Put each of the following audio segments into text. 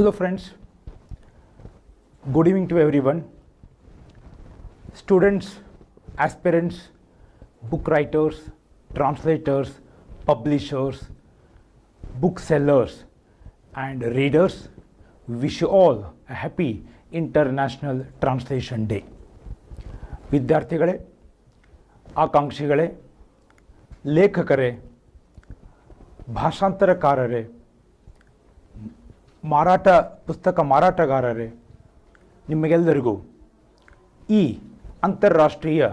Hello, friends. Good evening to everyone. Students, aspirants, book writers, translators, publishers, booksellers, and readers wish you all a happy International Translation Day. ವಿದ್ಯಾರ್ಥಿಗಳೇ ಆಕಾಂಕ್ಷಿಗಳೇ ಲೇಖಕರೇ ಭಾಷಾಂತರಕಾರರೇ ಮಾರಾಟ ಪುಸ್ತಕ ಮಾರಾಟಗಾರರೇ ನಿಮಗೆಲ್ಲರಿಗೂ ಈ ಅಂತಾರಾಷ್ಟ್ರೀಯ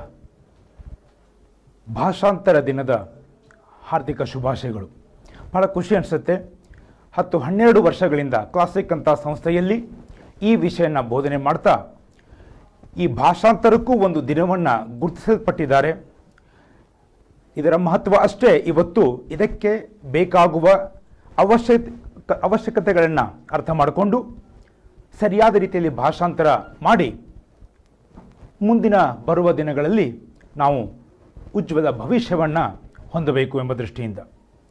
ಭಾಷಾಂತರ ದಿನದ ಹಾರ್ದಿಕ ಶುಭಾಶಯಗಳು ಭಾಳ ಖುಷಿ ಅನಿಸುತ್ತೆ ಹತ್ತು ಹನ್ನೆರಡು ವರ್ಷಗಳಿಂದ ಕ್ಲಾಸಿಕ್ ಅಂತ ಸಂಸ್ಥೆಯಲ್ಲಿ ಈ ವಿಷಯನ ಬೋಧನೆ ಮಾಡ್ತಾ ಈ ಭಾಷಾಂತರಕ್ಕೂ ಒಂದು ದಿನವನ್ನು ಗುರುತಿಸಲ್ಪಟ್ಟಿದ್ದಾರೆ ಇದರ ಮಹತ್ವ ಅಷ್ಟೇ ಇವತ್ತು ಇದಕ್ಕೆ ಬೇಕಾಗುವ ಅವಶ್ಯ ಅವಶ್ಯಕತೆಗಳನ್ನು ಅರ್ಥ ಮಾಡಿಕೊಂಡು ಸರಿಯಾದ ರೀತಿಯಲ್ಲಿ ಭಾಷಾಂತರ ಮಾಡಿ ಮುಂದಿನ ಬರುವ ದಿನಗಳಲ್ಲಿ ನಾವು ಉಜ್ವಲ ಭವಿಷ್ಯವನ್ನು ಹೊಂದಬೇಕು ಎಂಬ ದೃಷ್ಟಿಯಿಂದ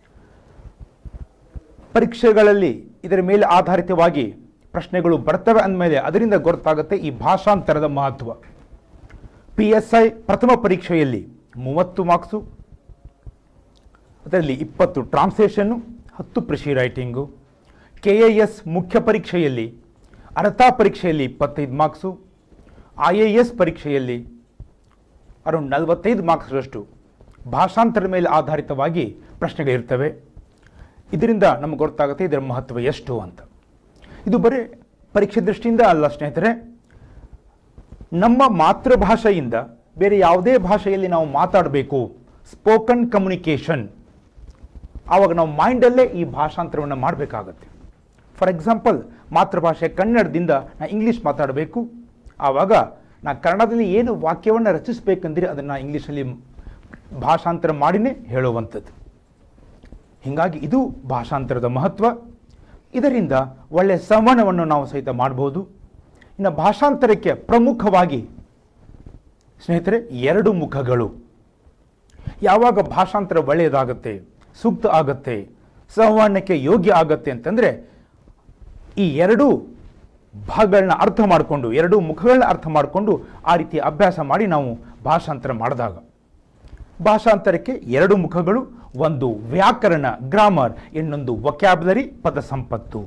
ಪರೀಕ್ಷೆಗಳಲ್ಲಿ ಇದರ ಮೇಲೆ ಆಧಾರಿತವಾಗಿ ಪ್ರಶ್ನೆಗಳು ಬರ್ತವೆ ಅಂದಮೇಲೆ ಅದರಿಂದ ಗೊತ್ತಾಗುತ್ತೆ ಈ ಭಾಷಾಂತರದ ಮಹತ್ವ ಪಿ ಎಸ್ ಐ ಪ್ರಥಮ ಪರೀಕ್ಷೆಯಲ್ಲಿ ಮೂವತ್ತು ಮಾರ್ಕ್ಸು ಅದರಲ್ಲಿ ಇಪ್ಪತ್ತು ಟ್ರಾನ್ಸ್ಲೇಷನ್ನು ಹತ್ತು precis writing K A S ಮುಖ್ಯ ಪರೀಕ್ಷೆಯಲ್ಲಿ ಅರ್ಥ ಪರೀಕ್ಷೆಯಲ್ಲಿ ಇಪ್ಪತ್ತೈದು ಮಾರ್ಕ್ಸು ಐ ಎ ಎಸ್ ಪರೀಕ್ಷೆಯಲ್ಲಿ ಅರೌಂಡ್ ನಲವತ್ತೈದು ಮಾರ್ಕ್ಸ್ರಷ್ಟು ಭಾಷಾಂತರದ ಮೇಲೆ ಆಧಾರಿತವಾಗಿ ಪ್ರಶ್ನೆಗಳಿರ್ತವೆ ಇದರಿಂದ ನಮಗೆ ಗೊತ್ತಾಗುತ್ತೆ ಇದರ ಮಹತ್ವ ಎಷ್ಟು ಅಂತ ಇದು ಬರೀ ಪರೀಕ್ಷೆ ದೃಷ್ಟಿಯಿಂದ ಅಲ್ಲ ಸ್ನೇಹಿತರೆ ನಮ್ಮ ಮಾತೃಭಾಷೆಯಿಂದ ಬೇರೆ ಯಾವುದೇ ಭಾಷೆಯಲ್ಲಿ ನಾವು ಮಾತಾಡಬೇಕು ಸ್ಪೋಕನ್ ಕಮ್ಯುನಿಕೇಷನ್ ಆವಾಗ ನಾವು ಮೈಂಡಲ್ಲೇ ಈ ಭಾಷಾಂತರವನ್ನು ಮಾಡಬೇಕಾಗತ್ತೆ ಫಾರ್ ಎಕ್ಸಾಂಪಲ್ ಮಾತೃಭಾಷೆ ಕನ್ನಡದಿಂದ ನಾ ಇಂಗ್ಲೀಷ್ ಮಾತಾಡಬೇಕು ಆವಾಗ ನಾ ಕನ್ನಡದಲ್ಲಿ ಏನು ವಾಕ್ಯವನ್ನು ರಚಿಸಬೇಕಂದ್ರೆ ಅದನ್ನು ಇಂಗ್ಲೀಷಲ್ಲಿ ಭಾಷಾಂತರ ಮಾಡಿನೇ ಹೇಳುವಂಥದ್ದು ಹೀಗಾಗಿ ಇದು ಭಾಷಾಂತರದ ಮಹತ್ವ ಇದರಿಂದ ಒಳ್ಳೆಯ ಸಂವಹನವನ್ನು ನಾವು ಸಹಿತ ಮಾಡ್ಬೋದು ಇನ್ನು ಭಾಷಾಂತರಕ್ಕೆ ಪ್ರಮುಖವಾಗಿ ಸ್ನೇಹಿತರೆ ಎರಡು ಮುಖಗಳು ಯಾವಾಗ ಭಾಷಾಂತರ ಒಳ್ಳೆಯದಾಗತ್ತೆ ಸೂಕ್ತ ಆಗತ್ತೆ ಸಂವಹನಕ್ಕೆ ಯೋಗ್ಯ ಆಗತ್ತೆ ಅಂತಂದರೆ ಈ ಎರಡೂ ಭಾಗಗಳನ್ನ ಅರ್ಥ ಮಾಡಿಕೊಂಡು ಎರಡೂ ಮುಖಗಳನ್ನ ಅರ್ಥ ಮಾಡಿಕೊಂಡು ಆ ರೀತಿ ಅಭ್ಯಾಸ ಮಾಡಿ ನಾವು ಭಾಷಾಂತರ ಮಾಡಿದಾಗ ಭಾಷಾಂತರಕ್ಕೆ ಎರಡು ಮುಖಗಳು ಒಂದು ವ್ಯಾಕರಣ ಗ್ರಾಮರ್ ಇನ್ನೊಂದು ವೊಕ್ಯಾಬ್ಲರಿ ಪದ ಸಂಪತ್ತು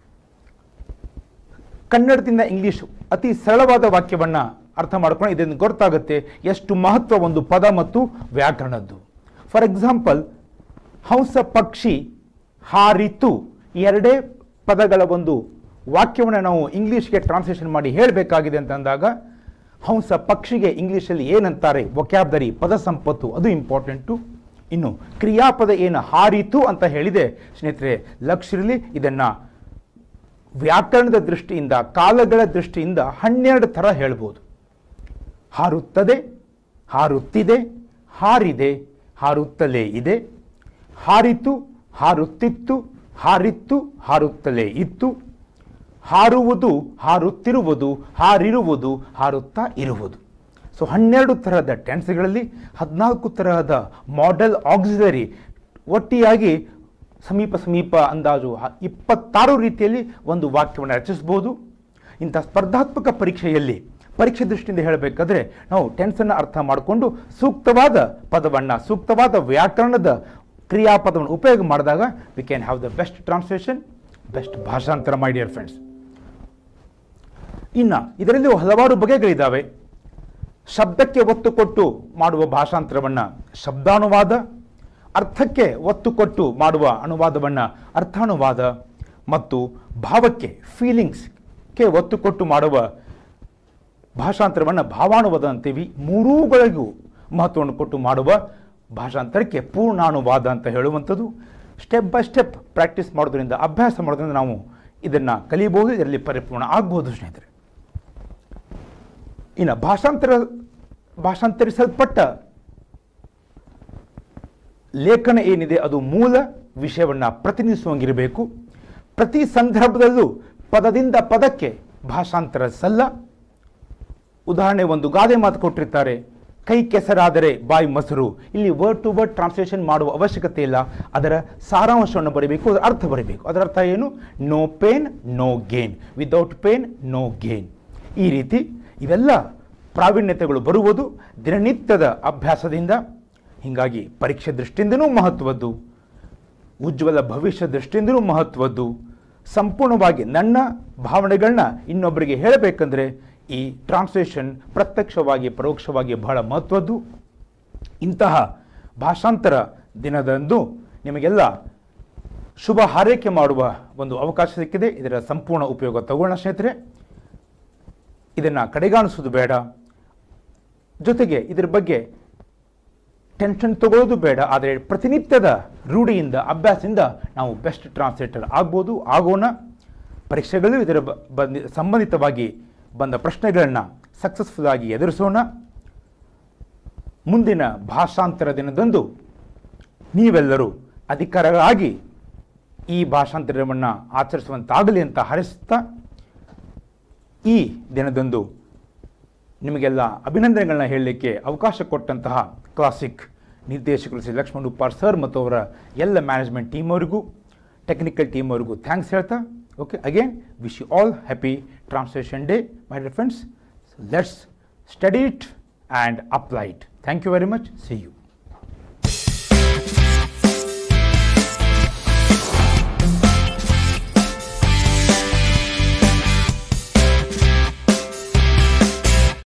ಕನ್ನಡದಿಂದ ಇಂಗ್ಲಿಷ್ ಅತಿ ಸರಳವಾದ ವಾಕ್ಯವನ್ನು ಅರ್ಥ ಮಾಡ್ಕೊಂಡು ಇದರಿಂದ ಗೊತ್ತಾಗುತ್ತೆ ಎಷ್ಟು ಮಹತ್ವ ಒಂದು ಪದ ಮತ್ತು ವ್ಯಾಕರಣದ್ದು ಫಾರ್ ಎಕ್ಸಾಂಪಲ್ ಹಂಸ ಪಕ್ಷಿ ಹಾರಿತು ಎರಡೇ ಪದಗಳ ಒಂದು ವಾಕ್ಯವನ್ನು ನಾವು ಇಂಗ್ಲೀಷ್ಗೆ ಟ್ರಾನ್ಸ್ಲೇಷನ್ ಮಾಡಿ ಹೇಳಬೇಕಾಗಿದೆ ಅಂತ ಅಂದಾಗ ಹಂಸ ಪಕ್ಷಿಗೆ ಇಂಗ್ಲೀಷಲ್ಲಿ ಏನಂತಾರೆ ವೊಕ್ಯಾಬ್ದರಿ ಪದ ಸಂಪತ್ತು ಅದು ಇಂಪಾರ್ಟೆಂಟು ಇನ್ನು ಕ್ರಿಯಾಪದ ಏನು ಹಾರಿತು ಅಂತ ಹೇಳಿದೆ ಸ್ನೇಹಿತರೆ ಲಕ್ಷಿರಲಿ ಇದನ್ನು ವ್ಯಾಕರಣದ ದೃಷ್ಟಿಯಿಂದ ಕಾಲಗಳ ದೃಷ್ಟಿಯಿಂದ ಹನ್ನೆರಡು ಥರ ಹೇಳ್ಬೋದು ಹಾರುತ್ತದೆ ಹಾರುತ್ತಿದೆ ಹಾರಿದೆ ಹಾರುತ್ತಲೇ ಇದೆ ಹಾರಿತು ಹಾರುತ್ತಿತ್ತು ಹಾರಿತ್ತು ಹಾರುತ್ತಲೇ ಇತ್ತು ಹಾರುವುದು ಹಾರುತ್ತಿರುವುದು ಹಾರಿರುವುದು ಹಾರುತ್ತಾ ಇರುವುದು ಸೊ ಹನ್ನೆರಡು ತರಹದ ಟೆನ್ಸ್ಗಳಲ್ಲಿ ಹದಿನಾಲ್ಕು ತರಹದ ಮಾಡೆಲ್ ಆಕ್ಸಿಲರಿ ಒಟ್ಟಿಯಾಗಿ ಸಮೀಪ ಸಮೀಪ ಅಂದಾಜು ಹ- ಇಪ್ಪತ್ತಾರು ರೀತಿಯಲ್ಲಿ ಒಂದು ವಾಕ್ಯವನ್ನು ರಚಿಸ್ಬೋದು ಇಂಥ ಸ್ಪರ್ಧಾತ್ಮಕ ಪರೀಕ್ಷೆಯಲ್ಲಿ ಪರೀಕ್ಷೆ ದೃಷ್ಟಿಯಿಂದ ಹೇಳಬೇಕಾದ್ರೆ ನಾವು ಟೆನ್ಸನ್ನು ಅರ್ಥ ಮಾಡಿಕೊಂಡು ಸೂಕ್ತವಾದ ಪದವನ್ನು ಸೂಕ್ತವಾದ ವ್ಯಾಕರಣದ ಕ್ರಿಯಾಪದವನ್ನು ಉಪಯೋಗ ಮಾಡಿದಾಗ we can have the best translation best ಭಾಷಾಂತರ ಮೈ ಡಿಯರ್ ಫ್ರೆಂಡ್ಸ್ ಇನ್ನು ಇದರಲ್ಲಿ ಹಲವಾರು ಬಗೆಗಳಿದ್ದಾವೆ ಶಬ್ದಕ್ಕೆ ಒತ್ತು ಕೊಟ್ಟು ಮಾಡುವ ಭಾಷಾಂತರವನ್ನು ಶಬ್ದಾನುವಾದ ಅರ್ಥಕ್ಕೆ ಒತ್ತು ಕೊಟ್ಟು ಮಾಡುವ ಅನುವಾದವನ್ನು ಅರ್ಥಾನುವಾದ ಮತ್ತು ಭಾವಕ್ಕೆ ಫೀಲಿಂಗ್ಸ್ಗೆ ಒತ್ತು ಕೊಟ್ಟು ಮಾಡುವ ಭಾಷಾಂತರವನ್ನು ಭಾವಾನುವಾದ ಅಂತೀವಿ ಮೂರೂಗಳಿಗೂ ಮಹತ್ವವನ್ನು ಕೊಟ್ಟು ಮಾಡುವ ಭಾಷಾಂತರಕ್ಕೆ ಪೂರ್ಣಾನುವಾದ ಅಂತ ಹೇಳುವಂಥದ್ದು ಸ್ಟೆಪ್ ಬೈ ಸ್ಟೆಪ್ ಪ್ರಾಕ್ಟೀಸ್ ಮಾಡೋದ್ರಿಂದ ಅಭ್ಯಾಸ ಮಾಡೋದ್ರಿಂದ ನಾವು ಇದನ್ನು ಕಲಿಬಹುದು ಇದರಲ್ಲಿ ಪರಿಪೂರ್ಣ ಆಗ್ಬೋದು ಸ್ನೇಹಿತರೆ ಇನ್ನು ಭಾಷಾಂತರ ಭಾಷಾಂತರಿಸಲ್ಪಟ್ಟ ಲೇಖನ ಏನಿದೆ ಅದು ಮೂಲ ವಿಷಯವನ್ನು ಪ್ರತಿನಿಧಿಸುವಂಗಿರಬೇಕು ಪ್ರತಿ ಸಂದರ್ಭದಲ್ಲೂ ಪದದಿಂದ ಪದಕ್ಕೆ ಭಾಷಾಂತರ ಸಲ್ಲ ಉದಾಹರಣೆ ಒಂದು ಗಾದೆ ಮಾತು ಕೊಟ್ಟಿರ್ತಾರೆ ಕೈ ಕೆಸರಾದರೆ ಬಾಯಿ ಮೊಸರು ಇಲ್ಲಿ ವರ್ಡ್ ಟು ವರ್ಡ್ ಟ್ರಾನ್ಸ್ಲೇಷನ್ ಮಾಡುವ ಅವಶ್ಯಕತೆ ಇಲ್ಲ ಅದರ ಸಾರಾಂಶವನ್ನು ಬರೀಬೇಕು ಅದರ ಅರ್ಥ ಬರೀಬೇಕು ಅದರ ಅರ್ಥ ಏನು no pain no gain without pain no gain ಈ ರೀತಿ ಇವೆಲ್ಲ ಪ್ರಾವೀಣ್ಯತೆಗಳು ಬರುವುದು ದಿನನಿತ್ಯದ ಅಭ್ಯಾಸದಿಂದ ಹೀಗಾಗಿ ಪರೀಕ್ಷೆ ದೃಷ್ಟಿಯಿಂದನೂ ಮಹತ್ವದ್ದು ಉಜ್ವಲ ಭವಿಷ್ಯ ದೃಷ್ಟಿಯಿಂದಲೂ ಮಹತ್ವದ್ದು ಸಂಪೂರ್ಣವಾಗಿ ನನ್ನ ಭಾವನೆಗಳನ್ನ ಇನ್ನೊಬ್ಬರಿಗೆ ಹೇಳಬೇಕಂದ್ರೆ ಈ ಟ್ರಾನ್ಸ್ಲೇಷನ್ ಪ್ರತ್ಯಕ್ಷವಾಗಿ ಪರೋಕ್ಷವಾಗಿ ಬಹಳ ಮಹತ್ವದ್ದು ಇಂತಹ ಭಾಷಾಂತರ ದಿನದಂದು ನಿಮಗೆಲ್ಲ ಶುಭ ಹಾರೈಕೆ ಮಾಡುವ ಒಂದು ಅವಕಾಶ ಸಿಕ್ಕಿದೆ ಇದರ ಸಂಪೂರ್ಣ ಉಪಯೋಗ ತಗೊಳ್ಳೋಣ ಸ್ನೇಹಿತರೆ ಇದನ್ನು ಕಡೆಗಾಣಿಸೋದು ಬೇಡ ಜೊತೆಗೆ ಇದರ ಬಗ್ಗೆ ಟೆನ್ಷನ್ ತಗೊಳ್ಳೋದು ಬೇಡ ಆದರೆ ಪ್ರತಿನಿತ್ಯದ ರೂಢಿಯಿಂದ ಅಭ್ಯಾಸದಿಂದ ನಾವು ಬೆಸ್ಟ್ ಟ್ರಾನ್ಸ್ಲೇಟರ್ ಆಗ್ಬೋದು ಆಗೋಣ ಪರೀಕ್ಷೆಗಳು ಇದರ ಬ- ಬಂದಿ ಸಂಬಂಧಿತವಾಗಿ ಬಂದ ಪ್ರಶ್ನೆಗಳನ್ನು ಸಕ್ಸಸ್ಫುಲ್ ಆಗಿ ಎದುರಿಸೋಣ ಮುಂದಿನ ಭಾಷಾಂತರ ದಿನದಂದು ನೀವೆಲ್ಲರೂ ಅಧಿಕಾರಗಳಾಗಿ ಈ ಭಾಷಾಂತರವನ್ನು ಆಚರಿಸುವಂತಾಗಲಿ ಅಂತ ಹಾರೈಸುತ್ತಾ ಈ ದಿನದಂದು ನಿಮಗೆಲ್ಲ ಅಭಿನಂದನೆಗಳನ್ನ ಹೇಳಲಿಕ್ಕೆ ಅವಕಾಶ ಕೊಟ್ಟಂತಹ ಕ್ಲಾಸಿಕ್ ನಿರ್ದೇಶಕರು ಶ್ರೀ ಲಕ್ಷ್ಮಣ್ ಉಪ್ಪಾರ್ ಸರ್ ಮತ್ತು ಅವರ ಎಲ್ಲ ಮ್ಯಾನೇಜ್ಮೆಂಟ್ ಟೀಮ್ ಅವರಿಗೂ ಟೆಕ್ನಿಕಲ್ ಟೀಮ್ ಅವರಿಗೂ ಥ್ಯಾಂಕ್ಸ್ ಹೇಳ್ತಾ okay again wish you all happy translation day my dear friends let's study it and apply it thank you very much see you